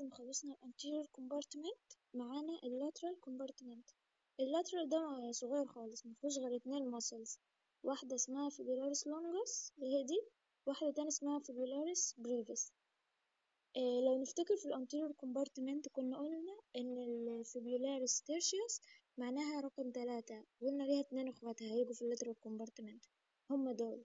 ما خلصنا الانتيريور كومبارتمنت معانا اللاترال كومبارتمنت اللاترال ده صغير خالص مفيهوش غير اتنين ماسلز واحدة اسمها فيبولاريس لونجس اللي هي دي واحدة تانية اسمها فيبولاريس بريفيس إيه لو نفتكر في الانتيريور كومبارتمنت كنا قلنا ان الفيبولاريس تيرشيوس معناها رقم تلاتة قلنا ليها اتنين اخواتها هيجوا في اللاترال كومبارتمنت هما دول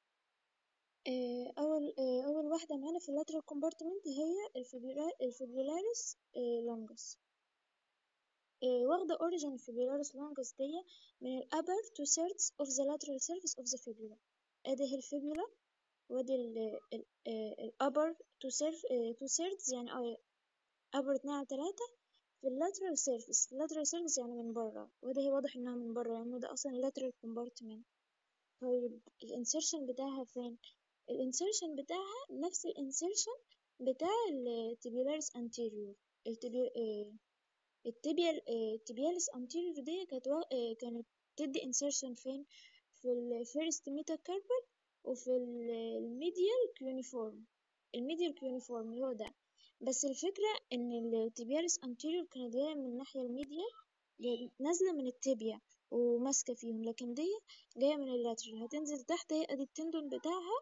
أول أول واحدة معانا في اللاترال كومبارتمنت هي الفيبولاريس لونجس واخدة أوريجين الفيبولاريس لونجس دي من ال upper two thirds of the lateral surface of the fibula أدي الفيبولا وأدي ال ال upper two two thirds يعني upper اتنين على تلاتة في اللاترال سيرفيس اللاترال سيرفيس يعني من برا وده هي واضح إنها من برا لأنه ده أصلا اللاترال كومبارتمنت طيب الانسرشن بتاعها فين؟ الانسرشن بتاعها نفس الانسرشن بتاع التبيولاريس انتيريور التبي... التبيال التبياليس انتيريور دي كانت و... كانت تدي انسرشن فين في الفيرست ميتاكاربال وفي الميديال كيونيفورم الميديال كيونيفورم اللي هو ده بس الفكرة ان التبياليس انتيريور كانت جاية من الناحية الميديال نازلة من التبيا وماسكة فيهم لكن دي جاية من اللاترال هتنزل تحت هي ادي التندون بتاعها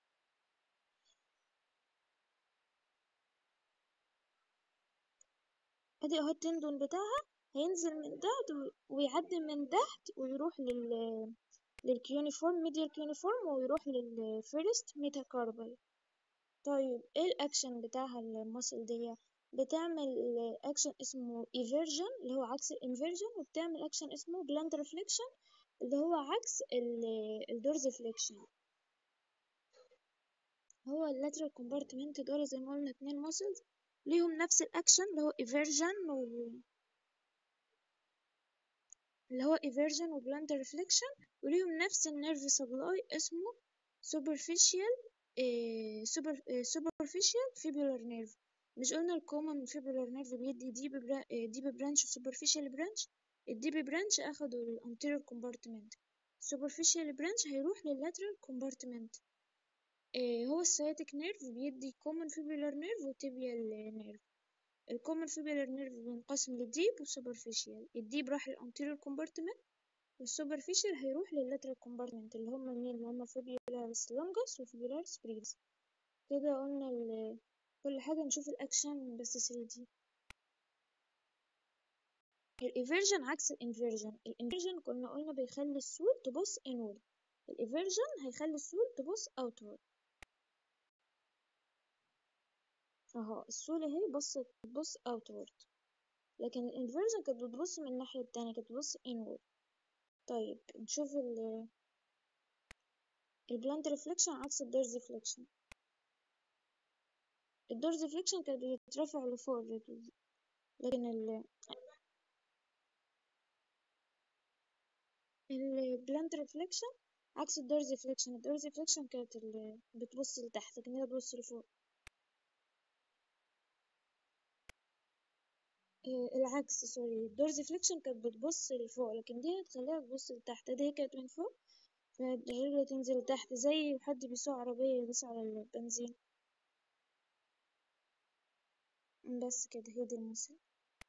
ادي اهو التندون بتاعها هينزل من تحت ويعدي من تحت ويروح لل للكيونيفورم ميديال كيونيفورم ويروح للفيرست ميتاكاربال طيب ايه الاكشن بتاعها المصل دي بتعمل اكشن اسمه ايفيرجن اللي هو عكس الانفيرجن وبتعمل اكشن اسمه بلاند ريفليكشن اللي هو عكس الدورز فليكشن هو اللاترال كومبارتمنت دول زي ما قلنا اتنين ماسلز ليهم نفس الاكشن اللي هو ايفيرجن و اللي هو ايفيرجن وبلاند ريفليكشن وليهم نفس النيرف سبلاي اسمه superficial إيه super superficial fibular nerve مش قلنا الكومن fibular nerve بيدي ديب برا ديب برانش superficial برانش الديب برانش اخدوا الانتيريور كومبارتمنت superficial برانش هيروح لللاترال كومبارتمنت إيه هو السياتيك نيرف بيدي common fibular nerve وتيبيال نيرف الكومن fibular nerve بينقسم لديب وسوبرفيشال الديب راح للانتيريور كومبارتمنت والسوبرفيشال هيروح لللاترال كومبارتمنت اللي هم مين اللي هم فيبولاريس لونجس وفيبولاريس بريفس كده قلنا ال... كل حاجة نشوف الأكشن بس 3D الإيفيرجن عكس الإنفيرجن الإنفيرجن كنا قلنا بيخلي السول تبص inward الإيفيرجن هيخلي السول تبص outward اهو السول اهي بصت بتبص outward لكن الانفيرجن كانت بتبص من الناحية التانية كانت بتبص inward طيب نشوف ال البلاند ريفليكشن عكس الدورز ريفليكشن الدورز ريفليكشن كانت بتترفع لفوق لكن ال البلاند ريفليكشن عكس الدورز ريفليكشن الدورز ريفليكشن كانت ال... بتبص لتحت لكن هي بتبص لفوق العكس سوري الدورز ريفليكشن كانت بتبص لفوق لكن دي هتخليها تبص لتحت دي كانت من فوق فالرجل تنزل تحت زي حد بيسوق عربية يدوس على البنزين بس كده هي دي المثل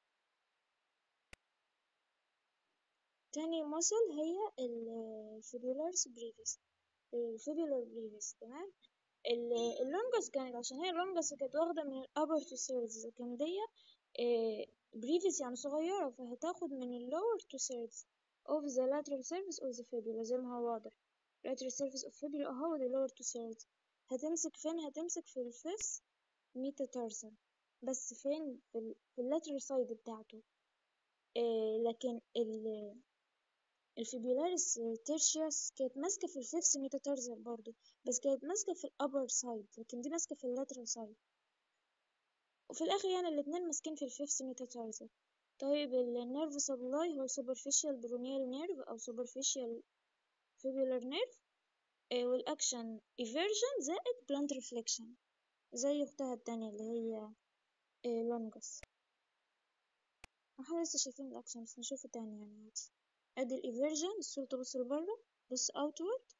تاني مثل هي الفيبولارس بريفيس الفيبولار بريفيس تمام اللونجس كانت عشان هي اللونجس كانت واخدة من الأبر تو سيرز لكن دي بريفيس يعني صغيرة فهتاخد من اللور تو سيرز of the lateral surface of the fibula زي ما هو واضح lateral surface of fibula اهو the lower two thirds هتمسك فين هتمسك في الفيس ميتاتارسل بس فين في, ال... في اللاترال سايد بتاعته إيه لكن ال الفيبولاريس تيرشيوس كانت ماسكة في الفيفس ميتاتارسل برضو بس كانت ماسكة في الأبر سايد لكن دي ماسكة في اللاترال سايد وفي الآخر يعني الاتنين ماسكين في الفيفس ميتاتارسل طيب النيرف سبلاي هو superficial برونيال نيرف أو superficial fibular nerve آه والأكشن eversion زائد blunt reflection زي أختها التانية اللي هي آه لونجس احنا لسه شايفين الأكشن بس نشوفه تاني يعني عادي أدي الإيفيرجن الصورة تبص لبرا بص outward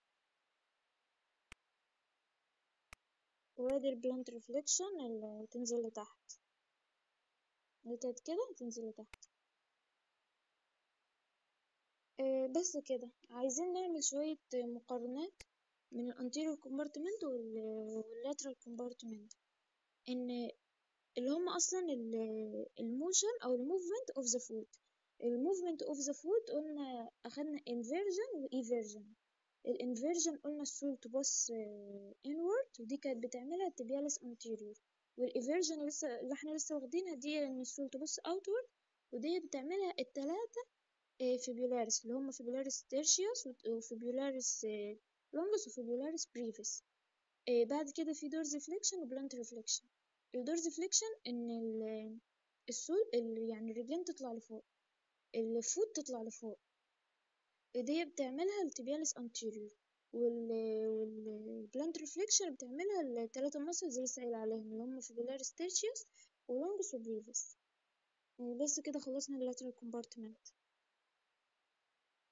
وأدي البلانت ريفليكشن اللي تنزل لتحت نتت كده تنزل لتحت آه بس كده عايزين نعمل شوية مقارنات من الانتيريور كومبارتمنت واللاترال كومبارتمنت ان اللي هم اصلا الموشن او الموفمنت اوف ذا فود الموفمنت اوف ذا فود قلنا اخدنا انفيرجن وايفيرجن الانفيرجن قلنا السول تبص انورد ودي كانت بتعملها التبيالس انتيريور والايفيرجن لسه اللي احنا لسه واخدينها دي ان السول تبص اوتورد ودي بتعملها التلاتة فيبولاريس اللي هم فيبولاريس تيرشيوس وفيبولاريس لونجس وفيبولاريس بريفيس بعد كده في دورز فليكشن وبلانت ريفليكشن الدورز فليكشن ان السول يعني الرجلين تطلع لفوق الفوت تطلع لفوق دي بتعملها التبيالس انتيريور وال والبلانت ريفليكشن بتعملها التلاتة ماسلز اللي لسه قايل عليهم اللي هم فيبولاريس تيرشيوس ولونجس وبريفيس بس كده خلصنا اللاترال كومبارتمنت